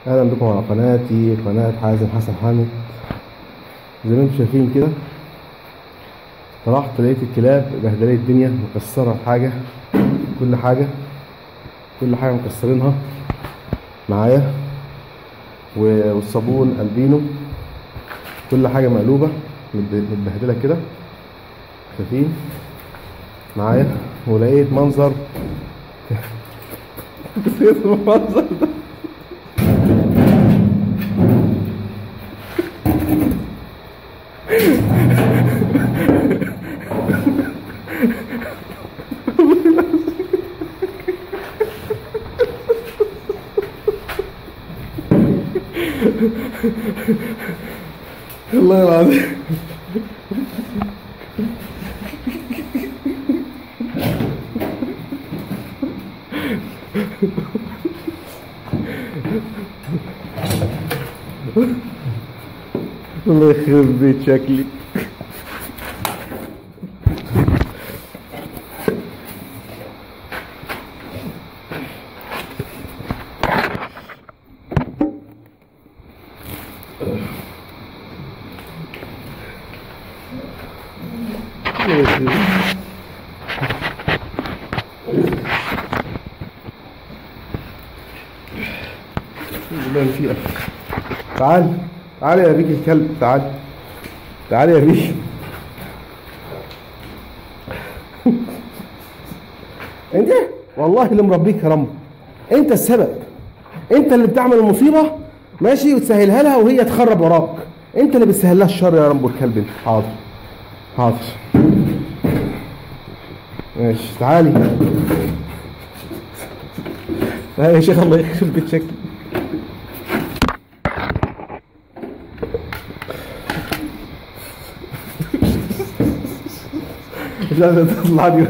اهلا بكم على قناتي قناة حازم حسن حامد زي ما انتم شايفين كده طلعت لقيت الكلاب بهدلت الدنيا مكسرة حاجة كل حاجة كل حاجة مكسرينها معايا و- والصابون البينو كل حاجة مقلوبة متب- متبهدلة كده شايفين معايا ولقيت منظر لقيت المنظر ده والله العظيم الله يخرب بيت شكلي الله يخرب بالله في أكل. تعال تعال يا بيك الكلب تعال تعال يا بيك انت والله اللي مربيك يا رمبو انت السبب انت اللي بتعمل المصيبه ماشي وتسهلها لها وهي تخرب وراك انت اللي بتسهل لها الشر يا رمبو الكلب انت حاضر حاضر ماشي تعالي تعالي يا شيخ الله يخرب بيت شكلي لا لا تطلع لي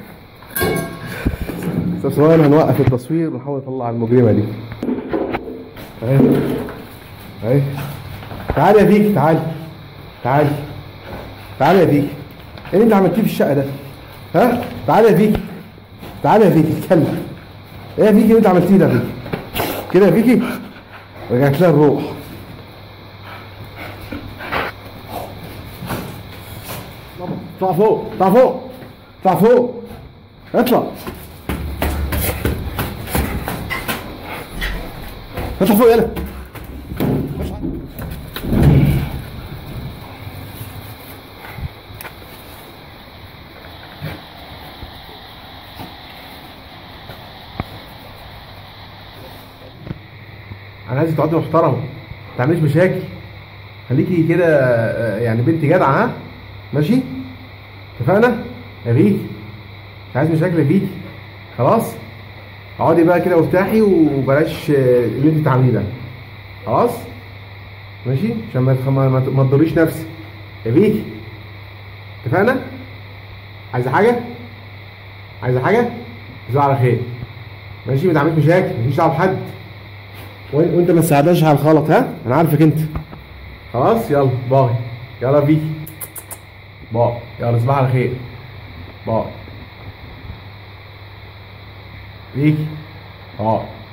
طب ثواني هنوقف التصوير ونحاول نطلع المجرمه دي اهي اهي تعالي يا فيك تعالي تعالي تعالي يا فيك ايه اللي انت عملتيه في الشقه ده ها تعالي يا فيك تعالي يا فيك اتكلم ايه يا فيكي اللي انت عملتيه ده يا فيكي كده يا فيكي رجعت لها الروح اطلع فوق اطلع فوق اطلع فوق اطلع اطلع فوق يلا انا عايزك تقعدي محترمه ما تعمليش مشاكل خليكي كده آه، يعني بنت جدعه ها ماشي اتفقنا يا بيك مش عايز مشاكل يا بيك خلاص اقعدي بقى كده وارتاحي وبلاش آه، اللي انت بتعمليه ده خلاص ماشي عشان ما تخ- ما ما- ما تضريش نفسك يا بيك اتفقنا عايزه حاجه عايزه حاجه تصبح على خير ماشي ما تعملش مشاكل مفيش دعوه بحد وإن- وانت ما تساعدهاش على الغلط ها انا عارفك انت خلاص يلا باي يلا بيك باي يلا تصبح على خير باي بيك باي